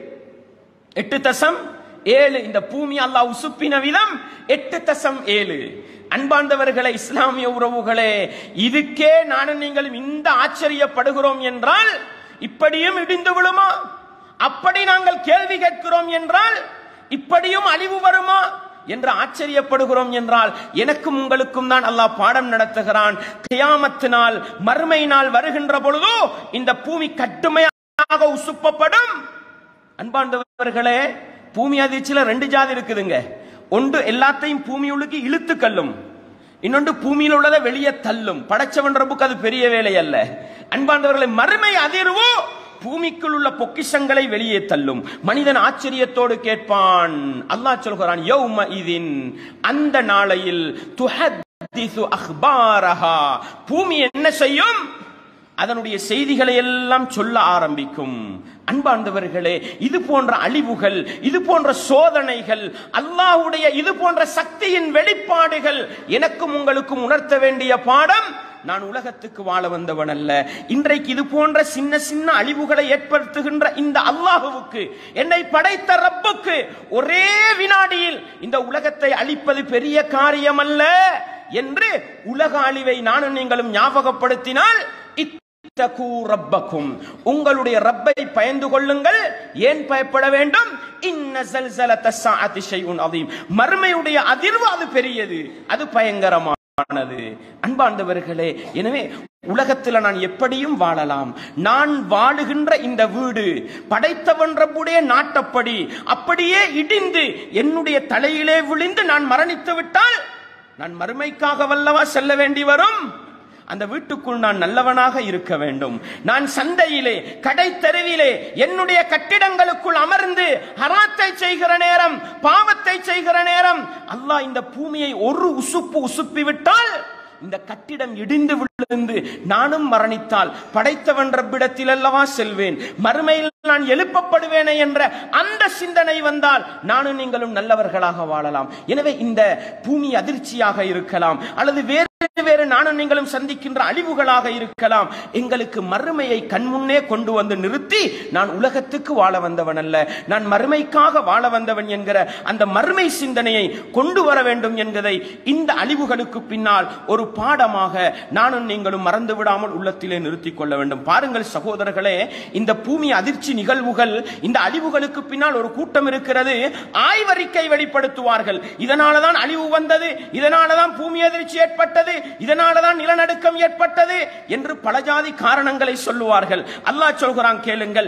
எட்டு தசம் ஏழு இந்த பூமி அல்லாஹ் உசுப்பின விதம் எட்டு தசம் ஏழு அன்பார்ந்தவர்களே இஸ்லாமிய உறவுகளே இதுக்கே நானும் நீங்களும் இந்த ஆச்சரியப்படுகிறோம் என்றால் இப்படியும் இடிந்து விழுமா அப்படி நாங்கள் கேள்வி கேட்கிறோம் என்றால் இப்படியும் அழிவு வருமா என்று ஆச்சரியப்படுகிறோம் என்றால் எனக்கும் உங்களுக்கும் தான் அல்லாஹ் பாடம் நடத்துகிறான் கியாமத்து நாள் மறுமை நாள் வருகின்ற பொழுதோ இந்த பூமி கட்டுமையாக உசுப்பப்படும் அன்பாண்டவர்களே பூமி அதிர்ச்சியில ரெண்டு ஜாதி இருக்குதுங்க ஒன்று எல்லாத்தையும் பூமியுள்ளுக்கு இழுத்து கல்லும் இன்னொன்று பூமியில் உள்ளதை வெளியே தள்ளும் படைச்சவன் ரப்புக்கு அது பெரிய வேலை அல்ல அன்பாண்டவர்களை மறுமை அதிர்வு பூமிக்குள் உள்ள பொக்கிஷங்களை வெளியே தள்ளும் மனிதன் ஆச்சரியத்தோடு கேட்பான் அல்லாஹ் சொல்கிறான் யௌம இதின் அந்த நாளையில் துஹத்திசு அஹ்பாரஹா பூமி என்ன செய்யும் அதனுடைய செய்திகளை எல்லாம் சொல்ல ஆரம்பிக்கும் அன்பாண்டவர்களே இது போன்ற அழிவுகள் இது போன்ற சோதனைகள் அல்லாஹ்வுடைய இது போன்ற சக்தியின் வெளிப்பாடுகள் எனக்கும் உங்களுக்கும் உணர்த்த வேண்டிய பாடம் நான் உலகத்துக்கு வாழ வந்தவன் அல்ல இன்றைக்கு இது போன்ற சின்ன சின்ன அழிவுகளை ஏற்படுத்துகின்ற இந்த அல்லாஹுவுக்கு என்னை படைத்த ரப்புக்கு ஒரே வினாடியில் இந்த உலகத்தை அழிப்பது பெரிய காரியம் அல்ல என்று உலக அழிவை நானும் நீங்களும் ஞாபகப்படுத்தினால் இத்தகு ரப்பக்கும் உங்களுடைய ரப்பை பயந்து கொள்ளுங்கள் ஏன் பயப்பட வேண்டும் இன்ன ஜல்சலத்த ஸாஅத்தி ஷைஉன் அதீம் மறுமையுடைய அதிர்வு அது பெரியது அது பயங்கரமானது அன்பாண்டவர்களே எனவே உலகத்தில் நான் எப்படியும் வாழலாம் நான் வாழுகின்ற இந்த வீடு படைத்தவன் ரப்புடைய நாட்டப்படி அப்படியே இடிந்து என்னுடைய தலையிலே விழுந்து நான் மரணித்து விட்டால் நான் மறுமைக்காக வல்லவா செல்ல வேண்டி வரும் அந்த வீட்டுக்குள் நான் நல்லவனாக இருக்க வேண்டும் நான் சந்தையிலே கடை தெருவிலே என்னுடைய கட்டிடங்களுக்குள் அமர்ந்து ஹராத்தை செய்கிற நேரம் பாவத்தை செய்கிற நேரம் அல்லாஹ் இந்த பூமியை ஒரு உசுப்பு உசுப்பி விட்டால் இந்த கட்டிடம் இடிந்து விழுந்து நானும் மரணித்தால் படைத்தவன் ரப்பிடத்தில் அல்லவா செல்வேன் மறுமையில் நான் எழுப்பப்படுவேனே என்ற அந்த சிந்தனை வந்தால் நானும் நீங்களும் நல்லவர்களாக வாழலாம் எனவே இந்த பூமி அதிர்ச்சியாக இருக்கலாம் அல்லது வேறு வேறு நானும் நீங்களும் சந்திக்கின்ற அழிவுகளாக இருக்கலாம் எங்களுக்கு மறுமையை கண்முன்னே கொண்டு வந்து நிறுத்தி நான் உலகத்துக்கு வாழ வந்தவன் அல்ல நான் மறுமைக்காக வாழ வந்தவன் என்கிற அந்த மறுமை சிந்தனையை கொண்டு வர வேண்டும் என்பதை இந்த அழிவுகளுக்கு பின்னால் ஒரு பாடமாக நானும் நீங்களும் மறந்து விடாமல் உள்ளத்திலே நிறுத்திக் கொள்ள வேண்டும் பாருங்கள் சகோதரர்களே இந்த பூமி அதிர்ச்சி நிகழ்வுகள் இந்த அழிவுகளுக்கு பின்னால் ஒரு கூட்டம் இருக்கிறது ஆய்வறிக்கை வெளிப்படுத்துவார்கள் இதனாலதான் அழிவு வந்தது இதனாலதான் பூமி அதிர்ச்சி ஏற்பட்டது இதனாலதான் நிலநடுக்கம் ஏற்பட்டது என்று பல ஜாதி காரணங்களை சொல்லுவார்கள் அல்லாஹ் சொல்கிறான் கேளுங்கள்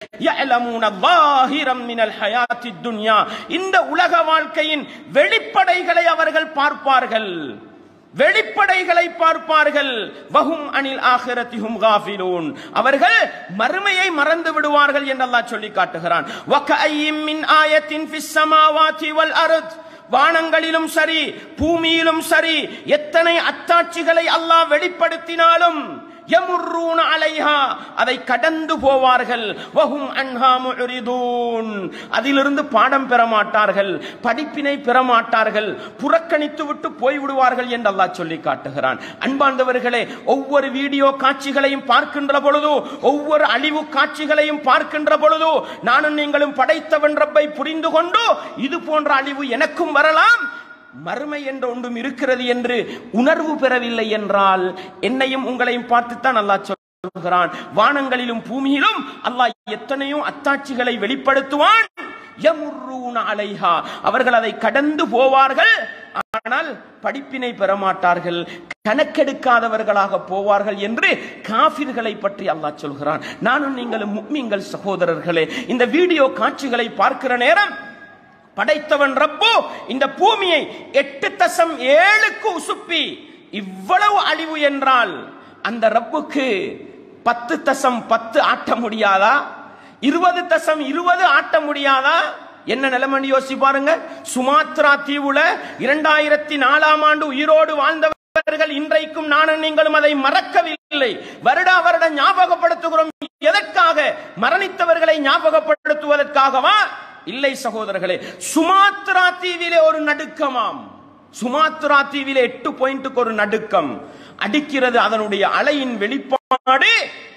يعلمون ظاهرا من الحياة الدنيا இந்த உலக வாழ்க்கையின் வெளிப்படைகளை அவர்கள் பார்ப்பார்கள் வெளிப்படைகளை பார்ப்பார்கள் வஹும் அனில் ஆகிரத்திஹும் காஃபிலூன் அவர்கள் மறுமையை மறந்து விடுவார்கள் என்று அல்லாஹ் சொல்லி காட்டுகிறான் வகஅய்யிம் மின் ஆயத்தின் ஃபிஸ் ஸமாவாதி வல் அர்த் வானங்களிலும் சரி பூமியிலும் சரி எத்தனை அத்தாட்சிகளை அல்லாஹ் வெளிப்படுத்தினாலும் யமுர்ரூன அலைஹா அதை கடந்து போவார்கள் வஹும் அன்ஹா முரிதூன் அதிலிருந்து பாடம் பெற மாட்டார்கள் படிப்பினை பெற மாட்டார்கள் புறக்கணித்து விட்டு போய் விடுவார்கள் என்று அல்லாஹ் சொல்லி காட்டுகிறான் அன்பார்ந்தவர்களே ஒவ்வொரு வீடியோ காட்சிகளையும் பார்க்கின்ற பொழுது ஒவ்வொரு அழிவு காட்சிகளையும் பார்க்கின்ற பொழுது நானும் நீங்களும் படைத்தவன் ரப்பை புரிந்து கொண்டு இது போன்ற அழிவு எனக்கும் வரலாம் மறுமை என்ற ஒன்றும் இருக்கிறது என்று உணர்வு பெறவில்லை என்றால் என்னையும் உங்களையும் பார்த்துத்தான் அல்லாஹ் சொல்கிறான் வானங்களிலும் பூமியிலும் அல்லாஹ் எத்தனையோ அத்தாட்சிகளை வெளிப்படுத்துவான் யமுர்ரூன அலைஹா அவர்கள் அதை கடந்து போவார்கள் ஆனால் படிப்பினை பெற மாட்டார்கள் கணக்கெடுக்காதவர்களாக போவார்கள் என்று காபிர்களை பற்றி அல்லாஹ் சொல்கிறான் நானும் நீங்களும் முக்மீன்கள் சகோதரர்களே இந்த வீடியோ காட்சிகளை பார்க்கிற நேரம் படைத்தவன் ரப்போ இந்த பூமியை எட்டு தசம் ஏழுக்கு உசுப்பி இவ்வளவு அழிவு என்றால் அந்த ரப்புக்கு பத்து தசம் பத்து ஆட்ட முடியாதா இருபது தசம் இருபது ஆட்ட முடியாதா என்ன நிலைமணி யோசி பாருங்க சுமாத்ரா தீவுல இரண்டாயிரத்தி நாலாம் ஆண்டு உயிரோடு வாழ்ந்தவர்கள் இன்றைக்கும் நானும் நீங்களும் அதை மறக்கவில்லை வருடா வருடம் ஞாபகப்படுத்துகிறோம் எதற்காக மரணித்தவர்களை ஞாபகப்படுத்துவதற்காகவா இல்லை சகோதரர்களே சுமாத்ரா தீவிலே ஒரு நடுக்கமாம் சுமாத்ரா தீவிலே எட்டு பாயிண்ட்டுக்கு ஒரு நடுக்கம் அடிக்கிறது அதனுடைய அலையின் வெளிப்பாடு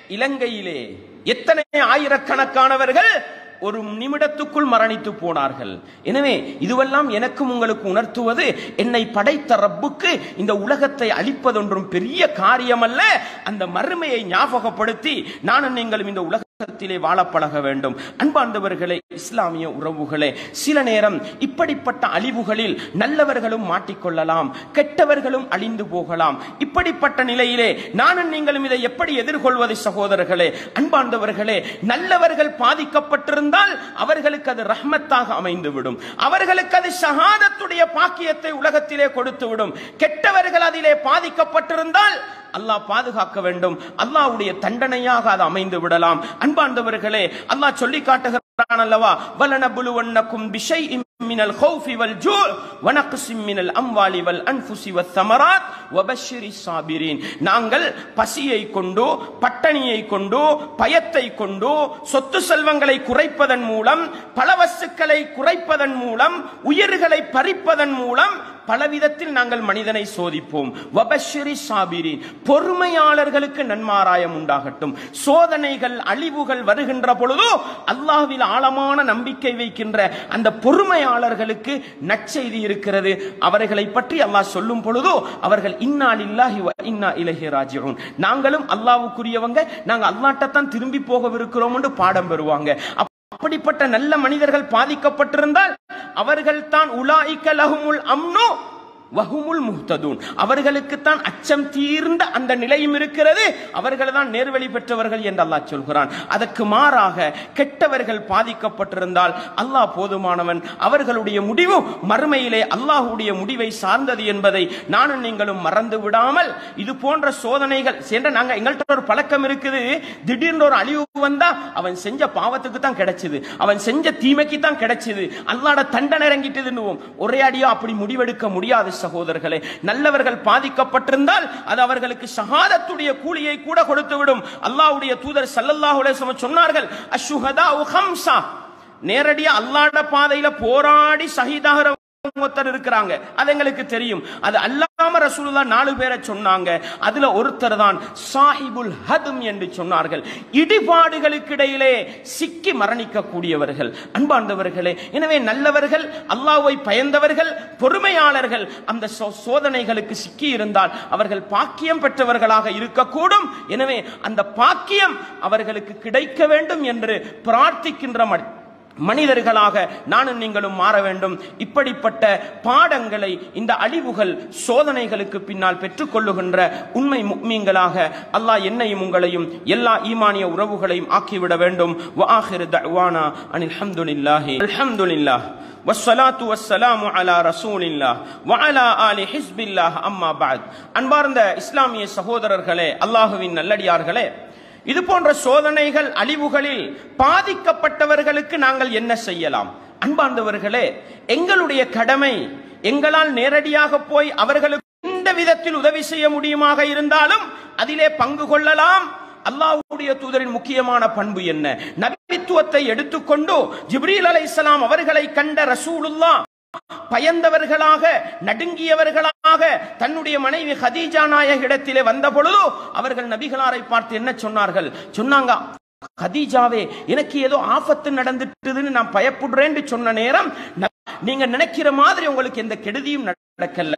இலங்கையிலே எத்தனை ஆயிரக்கணக்கானவர்கள் ஒரு நிமிடத்துக்குள் மரணித்து போனார்கள் எனவே இதுவெல்லாம் எனக்கும் உங்களுக்கு உணர்த்துவது என்னை படைத்த ரப்புக்கு இந்த உலகத்தை அழிப்பதொன்றும் பெரிய காரியம் அல்ல அந்த மறுமையை ஞாபகப்படுத்தி நானும் நீங்களும் இந்த உலகத்திலே வாழ பழக வேண்டும் அன்பார்ந்தவர்களே இஸ்லாமிய உறவுகளே சில நேரம் இப்படிப்பட்ட அழிவுகளில் நல்லவர்களும் மாட்டிக்கொள்ளலாம் கெட்டவர்களும் அழிந்து போகலாம் இப்படிப்பட்ட நிலையிலே நானும் நீங்களும் இதை எப்படி எதிர்கொள்வது சகோதரர்களே அன்பார்ந்தவர்களே நல்லவர்கள் பாதிக்கப்பட்டிருந்தால் அவர்களுக்கு அது ரஹ்மத்தாக அமைந்துவிடும் அவர்களுக்கு அது ஷஹாதத்துடைய பாக்கியத்தை உலகத்திலே கொடுத்துவிடும் கெட்டவர்கள் அதிலே பாதிக்கப்பட்டிருந்தால் அல்லாஹ் பாதுகாக்க வேண்டும் அல்லாஹ்வுடைய தண்டனையாக அது அமைந்து விடலாம் அன்பார்ந்தவர்களே அல்லாஹ் சொல்லி காட்டுகிறான் அல்லவா வலனபுலுவன்னக்கும் பிஷைஇம் من الخوف والجوع ونقص من الأموال والأنفس والثمرات وبشر الصابرين நாங்கள் பசியை கொண்டு பட்டணியை கொண்டு பயத்தை கொண்டு சொத்து செல்வங்களை குறைப்பதன் மூலம் பலவசுக்களை குறைப்பதன் மூலம் உயிர்களை பறிப்பதன் மூலம் பலவிதத்தில் நாங்கள் மனிதனை சோதிப்போம் வபஷிரி சாபிரின் பொறுமையாளர்களுக்கு நன்மாராயம் உண்டாகட்டும் சோதனைகள் அழிவுகள் வருகின்ற பொழுதோ அல்லாஹ்வில் ஆழமான நம்பிக்கை வைக்கின்ற அந்த பொறுமையாளர்களுக்கு நற்செய்தி இருக்கிறது அவர்களை பற்றி அல்லாஹ் சொல்லும் பொழுதோ அவர்கள் இன்னா லில்லாஹி வ இன்னா இலைஹி ராஜிஊன் நாங்களும் அல்லாஹ்வுக்குரியவங்க நாங்க அல்லாஹ்ட்டத்தான் திரும்பி போகவிருக்கிறோம் என்று பாடம் பெறுவாங்க அப்படிப்பட்ட நல்ல மனிதர்கள் பாதிக்கப்பட்டிருந்தால் அவர்கள் தான் உலாய்க்க லஹுமுல் அம்னு வஹுமுல் முஹ்ததூன் அவர்களுக்கு தான் அச்சம் தீர்ந்த அந்த நிலையும் இருக்கிறது அவர்கள் தான் நேர்வழி பெற்றவர்கள் என்று அல்லாஹ் சொல்கிறான் அதற்கு மாறாக கெட்டவர்கள் பாதிக்கப்பட்டிருந்தால் அல்லாஹ் போதுமானவன் அவர்களுடைய முடிவு மறுமையிலே அல்லாஹ்வுடைய முடிவை சார்ந்தது என்பதை நானும் நீங்களும் மறந்து விடாமல் இது போன்ற சோதனைகள் சென்ற நாங்க எங்கள்கிட்ட ஒரு பழக்கம் இருக்குது திடீர்னு ஒரு அழிவு வந்தா அவன் செஞ்ச பாவத்துக்கு தான் கிடைச்சது அவன் செஞ்ச தீமைக்கு தான் கிடைச்சது அல்லாட தண்டனை இறங்கிட்டதுன்னுவோம் ஒரே அடியா அப்படி முடிவெடுக்க முடியாது சகோதரர்களே நல்லவர்கள் பாதிக்கப்பட்டிருந்தால் அது அவர்களுக்கு ஷஹாதத்துடைய கூலியை கூட கொடுத்துவிடும் அல்லாஹ்வுடைய தூதர் ஸல்லல்லாஹு அலைஹி வஸல்லம் சொன்னார்கள் அஷ்ஹுஹதா ஹம்சா நேரடியா அல்லாஹ்ட பாதையில போராடி ஷஹீதாகிற ஒருத்தர் இருக்கிறாங்க அது எங்களுக்கு தெரியும் அது அல்லாம ரசூலுல்லா நாலு பேரை சொன்னாங்க அதுல ஒருத்தர் தான் சாஹிபுல் ஹதும் என்று சொன்னார்கள் இடிபாடுகளுக்கு இடையிலே சிக்கி மரணிக்க கூடியவர்கள் அன்பார்ந்தவர்களே எனவே நல்லவர்கள் அல்லாஹ்வை பயந்தவர்கள் பொறுமையாளர்கள் அந்த சோ- சோதனைகளுக்கு சிக்கி இருந்தால் அவர்கள் பாக்கியம் பெற்றவர்களாக இருக்கக்கூடும் எனவே அந்த பாக்கியம் அவர்களுக்கு கிடைக்க வேண்டும் என்று பிரார்த்திக்கின்ற ம- மனிதர்களாக நானும் நீங்களும் மாற வேண்டும் இப்படிப்பட்ட பாடங்களை இந்த அழிவுகள் சோதனைகளுக்கு பின்னால் பெற்றுக்கொள்ளுகின்ற உண்மை முக்மீன்களாக அல்லாஹ் என்னையும் உங்களையும் எல்லா ஈமானிய உறவுகளையும் ஆக்கிவிட வேண்டும் وآخر دعوانا أن الحمد لله الحمد لله والصلاة والسلام على رسول الله وعلى آل حزب الله أما بعد அன்பார்ந்த இஸ்லாமிய சகோதரர்களே அல்லாஹுவின் நல்லடியார்களே இது போன்ற சோதனைகள் அழிவுகளில் பாதிக்கப்பட்டவர்களுக்கு நாங்கள் என்ன செய்யலாம் அன்பார்ந்தவர்களே எங்களுடைய கடமை எங்களால் நேரடியாக போய் அவர்களுக்கு எந்த விதத்தில் உதவி செய்ய முடியுமாக இருந்தாலும் அதிலே பங்கு கொள்ளலாம் அல்லாஹ்வுடைய தூதரின் முக்கியமான பண்பு என்ன நபித்துவத்தை எடுத்துக்கொண்டு ஜிப்ரீல் அலைஹிஸ்ஸலாம் அவர்களை கண்ட ரசூலுல்லா பயந்தவர்களாக நடுங்கியவர்களாக தன்னுடைய மனைவி ஹதீஜா நாயக இடத்திலே வந்த பொழுது அவர்கள் நபிகளாரை பார்த்து என்ன சொன்னார்கள் சொன்னாங்க ஹதீஜாவே எனக்கு ஏதோ ஆபத்து நடந்துட்டுதுன்னு நான் பயப்படுறேன்னு சொன்ன நேரம் ந- நீங்க நினைக்கிற மாதிரி உங்களுக்கு எந்த கெடுதியும் நடக்கல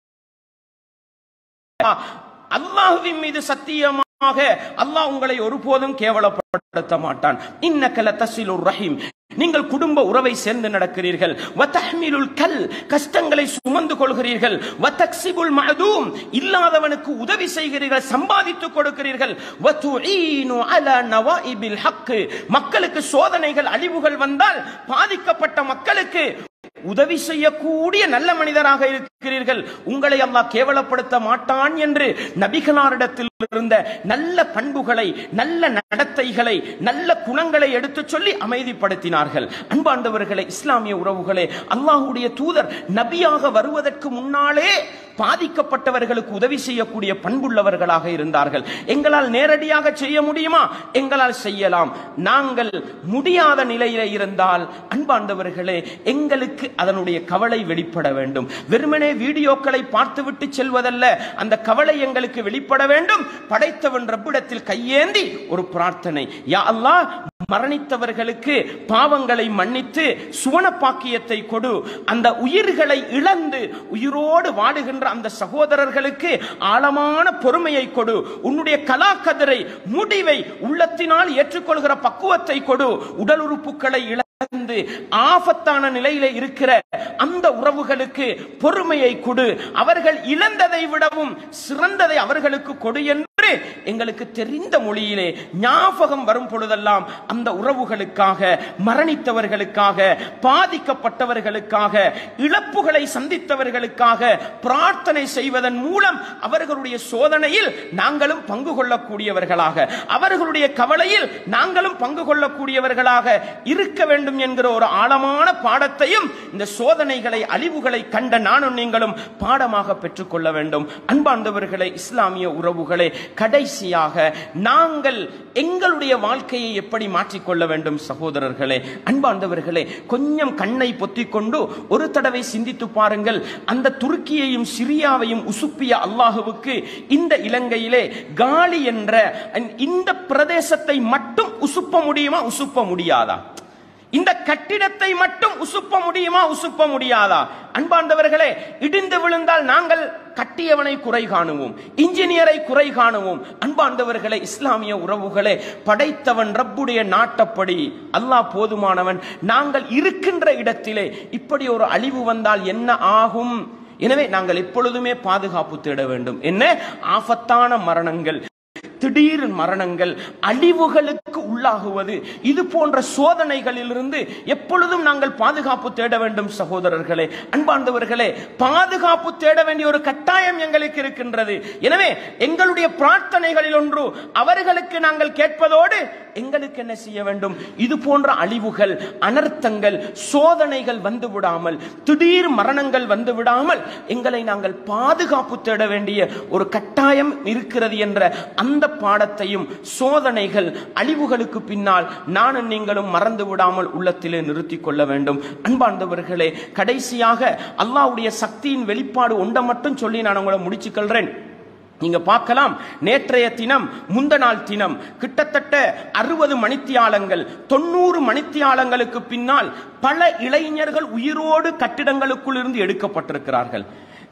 அல்லாஹுவின் மீது சத்தியமாக அல்லாஹ் உங்களை ஒருபோதும் கேவலப்படுத்த மாட்டான் இன்னக்கல தசிலுர் ரஹீம் நீங்கள் குடும்ப உறவை சேர்ந்து நடக்கிறீர்கள் வதஹ்மிலுல் கல் கஷ்டங்களை சுமந்து கொள்கிறீர்கள் வதக்ஸிபுல் மஅதூம் இல்லாதவனுக்கு உதவி செய்கிறீர்கள் சம்பாதித்துக் கொடுக்கிறீர்கள் வதுஈனு அலா நவாஇபில் ஹக் மக்களுக்கு சோதனைகள் அழிவுகள் வந்தால் பாதிக்கப்பட்ட மக்களுக்கு உதவி செய்யக்கூடிய நல்ல மனிதராக இருக்கிறீர்கள் உங்களை அல்லாஹ் கேவலப்படுத்த மாட்டான் என்று நபிகளாரிடத்தில் இருந்த நல்ல பண்புகளை நல்ல நடத்தைகளை நல்ல குணங்களை எடுத்துச் சொல்லி அமைதிப்படுத்தினார்கள் அன்பாண்டவர்களே இஸ்லாமிய உறவுகளே அல்லாஹ்வுடைய தூதர் நபியாக வருவதற்கு முன்னாலே பாதிக்கப்பட்டவர்களுக்கு உதவி செய்யக்கூடிய பண்புள்ளவர்களாக இருந்தார்கள் எங்களால் நேரடியாக செய்ய முடியுமா எங்களால் செய்யலாம் நாங்கள் முடியாத நிலையில இருந்தால் அன்பாண்டவர்களே எங்களுக்கு அதனுடைய கவலை வெளிப்பட வேண்டும் வெறுமனே வீடியோக்களை பார்த்துவிட்டு செல்வதல்ல அந்த கவலை எங்களுக்கு வெளிப்பட வேண்டும் படைத்தவன் ரப்பிடத்தில் கையேந்தி ஒரு பிரார்த்தனை யா அல்லாஹ் மரணித்தவர்களுக்கு பாவங்களை மன்னித்து சுவன பாக்கியத்தை கொடு அந்த உயிர்களை இழந்து உயிரோடு வாடுகின்ற அந்த சகோதரர்களுக்கு ஆழமான பொறுமையை கொடு உன்னுடைய கலாக்கதிரை முடிவை உள்ளத்தினால் ஏற்றுக்கொள்கிற பக்குவத்தை கொடு உடல் உறுப்புகளை இழந்து ஆபத்தான நிலையில இருக்கிற அந்த உறவுகளுக்கு பொறுமையை கொடு அவர்கள் இழந்ததை விடவும் சிறந்ததை அவர்களுக்கு கொடு என்று எங்களுக்கு தெரிந்த மொழியிலே ஞாபகம் வரும் பொழுதெல்லாம் அந்த உறவுகளுக்காக மரணித்தவர்களுக்காக பாதிக்கப்பட்டவர்களுக்காக இழப்புகளை சந்தித்தவர்களுக்காக பிரார்த்தனை செய்வதன் மூலம் அவர்களுடைய சோதனையில் நாங்களும் பங்கு கொள்ளக்கூடியவர்களாக அவர்களுடைய கவலையில் நாங்களும் பங்கு கொள்ளக்கூடியவர்களாக இருக்க வேண்டும் என்கிற ஒரு ஆழமான பாடத்தையும் இந்த சோதனைகளை அழிவுகளை கண்ட நானும் நீங்களும் பாடமாக பெற்றுக்கொள்ள வேண்டும் அன்பார்ந்தவர்களே இஸ்லாமிய உறவுகளே கடைசியாக நாங்கள் எங்களுடைய வாழ்க்கையை எப்படி மாற்றிக்கொள்ள வேண்டும் சகோதரர்களே அன்பார்ந்தவர்களே கொஞ்சம் கண்ணை பொத்திக் கொண்டு ஒரு தடவை சிந்தித்து பாருங்கள் அந்த துருக்கியையும் சிரியாவையும் உசுப்பிய அல்லாஹுவுக்கு இந்த இலங்கையிலே காலி என்ற இந்த பிரதேசத்தை மட்டும் உசுப்ப முடியுமா உசுப்ப முடியாதா இந்த கட்டிடத்தை மட்டும் உசுப்ப முடியுமா உசுப்ப முடியாதா அன்பாண்டவர்களே இடிந்து விழுந்தால் நாங்கள் கட்டியவனை குறை காணுவோம் இன்ஜினியரை குறை காணுவோம் அன்பாண்டவர்களே இஸ்லாமிய உறவுகளே படைத்தவன் ரப்புடைய நாட்டப்படி அல்லாஹ் போதுமானவன் நாங்கள் இருக்கின்ற இடத்திலே இப்படி ஒரு அழிவு வந்தால் என்ன ஆகும் எனவே நாங்கள் எப்பொழுதுமே பாதுகாப்பு தேட வேண்டும் என்ன ஆபத்தான மரணங்கள் திடீர் மரணங்கள் அழிவுகளுக்கு உள்ளாகுவது இது போன்ற சோதனைகளிலிருந்து எப்பொழுதும் நாங்கள் பாதுகாப்பு தேட வேண்டும் சகோதரர்களே அன்பார்ந்தவர்களே பாதுகாப்பு தேட வேண்டிய ஒரு கட்டாயம் எங்களுக்கு இருக்கின்றது எனவே எங்களுடைய பிரார்த்தனைகளில் ஒன்று அவர்களுக்கு நாங்கள் கேட்பதோடு எங்களுக்கு என்ன செய்ய வேண்டும் இது போன்ற அழிவுகள் அனர்த்தங்கள் சோதனைகள் வந்து விடாமல் திடீர் மரணங்கள் வந்து விடாமல் எங்களை நாங்கள் பாதுகாப்பு தேட வேண்டிய ஒரு கட்டாயம் இருக்கிறது என்ற அந்த பாடத்தையும் சோதனைகள் அழிவுகளுக்கு பின்னால் நானும் நீங்களும் மறந்து விடாமல் உள்ளத்திலே நிறுத்திக் கொள்ள வேண்டும் அன்பார்ந்தவர்களே கடைசியாக அல்லாஹ்வுடைய சக்தியின் வெளிப்பாடு ஒன்றை மட்டும் சொல்லி நான் உங்களை முடிச்சுக்கொள்றேன் நீங்க பார்க்கலாம் நேற்றைய தினம் முந்த நாள் தினம் கிட்டத்தட்ட அறுபது மணித்தியாலங்கள் தொண்ணூறு மணித்தியாலங்களுக்கு பின்னால் பல இளைஞர்கள் உயிரோடு கட்டிடங்களுக்குள் இருந்து எடுக்கப்பட்டிருக்கிறார்கள்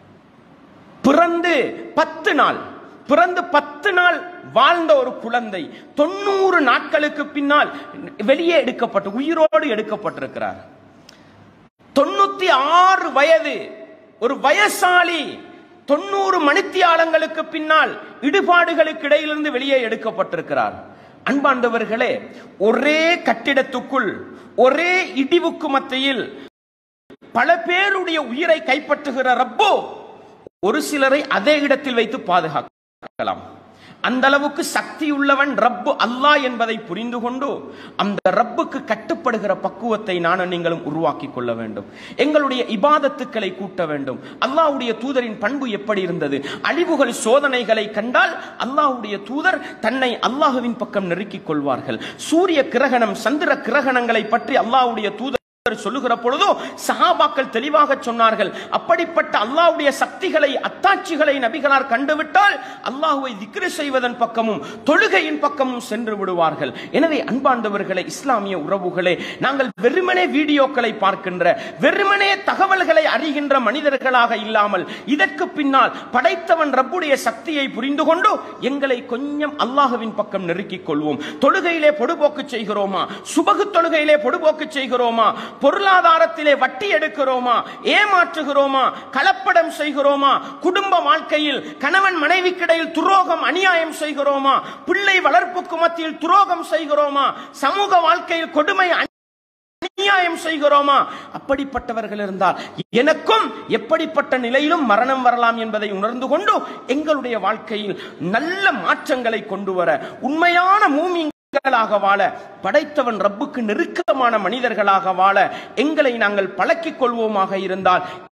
பிறந்து பத்து நாள் பிறந்து பத்து நாள் வாழ்ந்த ஒரு குழந்தை தொண்ணூறு நாட்களுக்கு பின்னால் வெளியே எடுக்கப்பட்டு உயிரோடு எடுக்கப்பட்டிருக்கிறார் தொண்ணூத்தி ஆறு வயது ஒரு வயசாளி தொண்ணூறு மணித்தியாலங்களுக்கு பின்னால் இடுபாடுகளுக்கு இடையிலிருந்து வெளியே எடுக்கப்பட்டிருக்கிறார் அன்பாண்டவர்களே ஒரே கட்டிடத்துக்குள் ஒரே இடிவுக்கு மத்தியில் பல பேருடைய உயிரை கைப்பற்றுகிற ரப்போ ஒரு சிலரை அதே இடத்தில் வைத்து பாதுகாக்கலாம் அந்த அளவுக்கு சக்தி உள்ளவன் ரப்பு அல்லாஹ் என்பதை புரிந்து கொண்டு அந்த ரப்புக்கு கட்டுப்படுகிற பக்குவத்தை நானும் நீங்களும் உருவாக்கி கொள்ள வேண்டும் எங்களுடைய இபாதத்துக்களை கூட்ட வேண்டும் அல்லாஹ்வுடைய தூதரின் பண்பு எப்படி இருந்தது அழிவுகள் சோதனைகளை கண்டால் அல்லாஹ்வுடைய தூதர் தன்னை அல்லாஹுவின் பக்கம் நெருக்கிக் கொள்வார்கள் சூரிய கிரகணம் சந்திர கிரகணங்களை பற்றி அல்லாஹ்வுடைய தூதர் சொல்லுகிற பொழுதோ சஹாபாக்கள் தெளிவாக சொன்னார்கள் அப்படிப்பட்ட அல்லாஹ்வுடைய சக்திகளை அத்தாட்சிகளை நபிகளார் கண்டுவிட்டால் அல்லாஹுவை திக்ரு செய்வதன் பக்கமும் தொழுகையின் பக்கமும் சென்று விடுவார்கள் எனவே அன்பாண்டவர்களே இஸ்லாமிய உறவுகளே நாங்கள் வெறுமனே வீடியோக்களை பார்க்கின்ற வெறுமனே தகவல்களை அறிகின்ற மனிதர்களாக இல்லாமல் இதற்கு பின்னால் படைத்தவன் ரப்புடைய சக்தியை புரிந்து கொண்டு எங்களை கொஞ்சம் அல்லாஹுவின் பக்கம் நெருக்கிக் கொள்வோம் தொழுகையிலே பொடுபோக்கு செய்கிறோமா சுபகு தொழுகையிலே பொடுபோக்கு செய்கிறோமா பொருளாதாரத்திலே வட்டி எடுக்கிறோமா ஏமாற்றுகிறோமா கலப்படம் செய்கிறோமா குடும்ப வாழ்க்கையில் கணவன் மனைவிக்கிடையில் துரோகம் அநியாயம் செய்கிறோமா பிள்ளை வளர்ப்புக்கு மத்தியில் துரோகம் செய்கிறோமா சமூக வாழ்க்கையில் கொடுமை அநியாயம் செய்கிறோமா அப்படிப்பட்டவர்கள் இருந்தால் எனக்கும் எப்படிப்பட்ட நிலையிலும் மரணம் வரலாம் என்பதை உணர்ந்து கொண்டு எங்களுடைய வாழ்க்கையில் நல்ல மாற்றங்களை கொண்டு வர உண்மையான மூமி மனிதர்களாக வாழ படைத்தவன் ரப்புக்கு நெருக்கமான மனிதர்களாக வாழ எங்களை நாங்கள் பழக்கிக் கொள்வோமாக இருந்தால்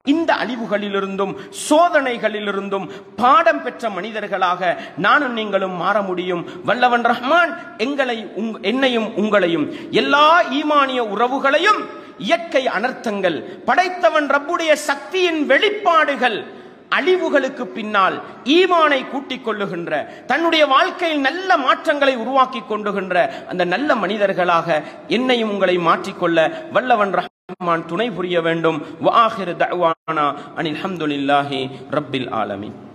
இந்த அழிவுகளிலிருந்தும் சோதனைகளிலிருந்தும் பாடம் பெற்ற மனிதர்களாக நானும் நீங்களும் மாற முடியும் வல்லவன் ரஹ்மான் எங்களை உங்- என்னையும் உங்களையும் எல்லா ஈமானிய உறவுகளையும் இயற்கை அனர்த்தங்கள் படைத்தவன் ரப்புடைய சக்தியின் வெளிப்பாடுகள் அழிவுகளுக்கு பின்னால் ஈமானை கூட்டிக் கொள்ளுகின்ற தன்னுடைய வாழ்க்கையில் நல்ல மாற்றங்களை உருவாக்கி கொண்டுகின்ற அந்த நல்ல மனிதர்களாக என்னையும் உங்களை மாற்றிக்கொள்ள வல்லவன் ரஹ்மான் துணை புரிய வேண்டும் வாஹிர் தஅவானா அனில் ஹம்துலில்லாஹி ரப்பில் ஆலமீன்